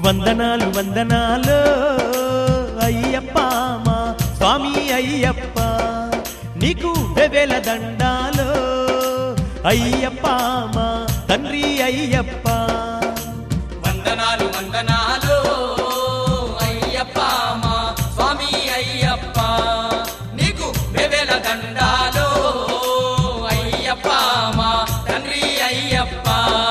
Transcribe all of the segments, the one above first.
వందనాలు వందనాలు అయ్యప్ప మా స్వామి అయ్యప్ప నీకు వెవెల దండాలు అయ్యప్ప మా తండ్రి అయ్యప్ప వందనాలు వందనాలు అయ్యప్ప మా స్వామి అయ్యప్ప నీకు వెవెల దండాలు అయ్యప్ప మా తండ్రి అయ్యప్ప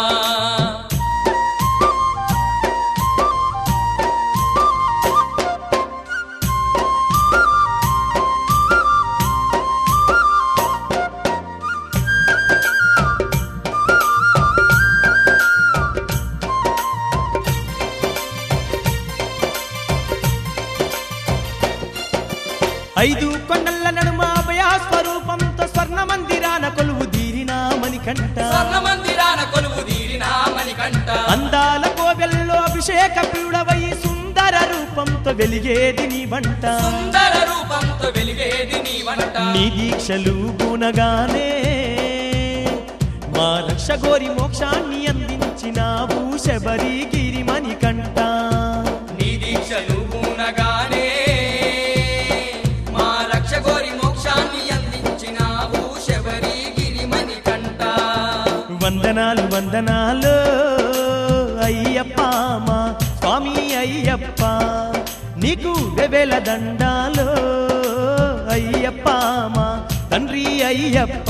ఐదు కొండల నడుమ అభయ స్వరూపంతో స్వర్ణ మందిరాన కొలువు దీరిన మణికంఠ స్వర్ణ మందిరాన కొలువు తీరిన మణికంఠ అందాల కోవెల్లో అభిషేక ప్రియుడవై సుందర రూపంతో వెలిగేది నీ వంట సుందర రూపంతో వెలిగేది నీ వంట నీ దీక్షలు గుణగానే మా రక్ష గోరి మోక్షాన్ని అందించినావు శబరి గిరిమణి కంట నీ దీక్షలు పూనగానే మా రక్ష గోరి మోక్షాన్ని అందించినావు శబరి గిరిమణి కంట వందనాలు వందనాలు అయ్యప్ప మా స్వామి అయ్యప్ప నీకు వెవెల దండాలు అయ్యప్ప మా తండ్రి అయ్యప్ప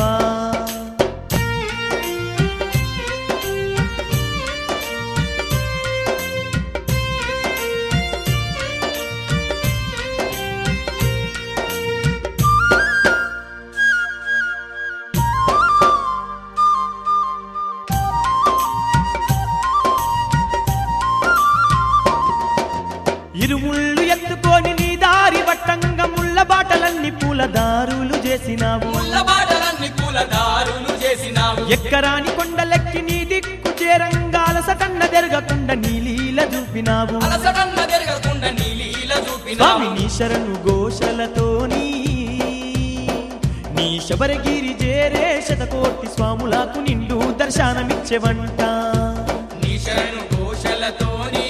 ఇరుముళ్ళు ఎత్తుకొని నీ దారి వట్టంగా ముళ్ళ బాటలన్నీ పూల దారులు చేసినావు ముళ్ళ బాటలన్నీ పూల దారులు చేసినావు ఎక్కరాని కొండలెక్కి నీ దిక్కు చేరంగా అలసటన్న జరగకుండా నీ లీల చూపినావు అలసటన్న జరగకుండా నీ లీల స్వామి చూపినావు నీ శరణు ఘోషలతోని నీ శబరగిరి చేరే శతకోటి స్వాములకు నిండు దర్శనమిచ్చేవంట నీ శరణు ఘోషలతోని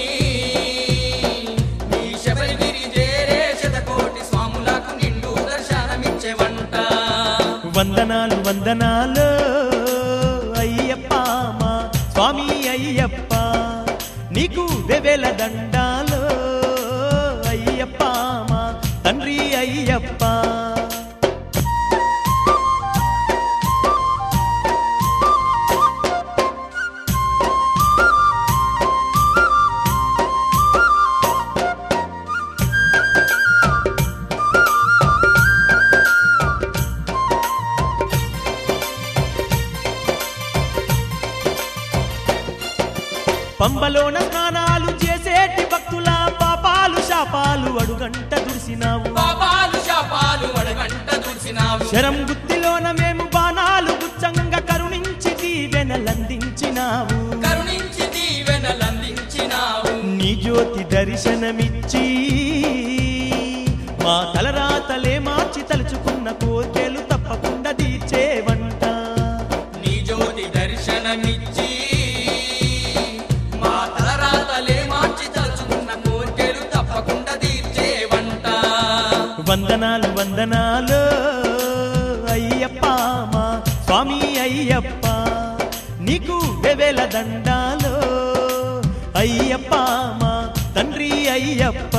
నీ శబరిగిరి చేరే శతకోటి స్వాములకు నిండు దర్శనమిచ్చేవంట వందనాలు వందనాలు అయ్యప్ప మా స్వామి అయ్యప్ప నీకు వెవెల దండాలు అయ్యప్ప మా తండ్రి అయ్యప్ప పంబలోన స్నానాలు చేసేటి భక్తుల పాపాలు శాపాలు అడుగంట దుర్సినావు పాపాలు శాపాలు అడగంట దూసినావు శరం గుత్తిలోన మేము బాణాలు గుచ్చంగా కరుణించి దీవెనలందించినావు కరుణించి దీవెనలందించినావు నీ జ్యోతి దర్శనమిచ్చి మా తలరాతలే మార్చి తలుచుకున్న కోర్కెలు తప్పకుండా తీర్చేవంట నీ జ్యోతి దర్శనమిచ్చి మా తలరాతలే మార్చి తలుచుకున్న కోర్కెలు తప్పకుండా తీర్చేవంట వందనాలు వందనాలు అయ్యప్ప మా స్వామి అయ్యప్ప నీకు వెవెల దండాలు అయ్యప్ప మా తండ్రి అయ్యప్ప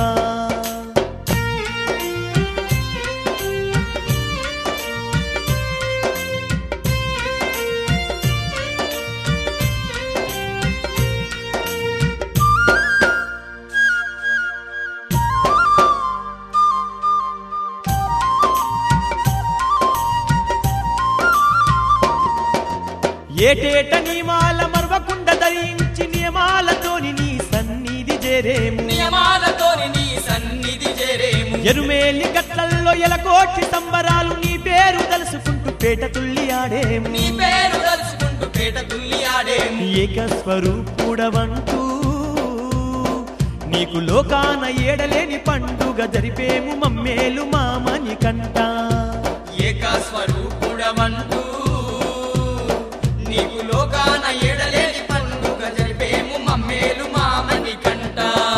ఏటేట నియమాల మరవకుండా ధరించి నియమాలతోని నీ సన్నిధి చేరేము నియమాలతోని నీ సన్నిధి చేరేము ఎరుమేలి గట్లల్లో ఎలకోటి సంబరాలు నీ పేరు తలుసుకుంటూ పేట తుల్లి ఆడేము నీ పేరు తలుచుకుంటూ పేట తుల్లి ఆడేము ఏక స్వరూపుడవంటూ నీకు లోకాన ఏడలేని పండుగ జరిపేము మమ్మేలు మామని కంట ఏక స్వరూపుడవంటూ నీకు లోకాన ఎడలేని పండుగ జరిపేము మమ్మేలు మామని కంట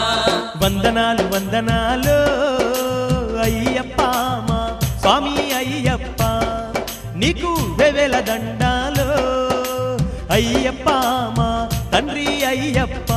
అయ్యప్ప మా స్వామి అయ్యప్ప నీకు వెవెల దండాలో అయ్యప్ప మా తండ్రి అయ్యప్ప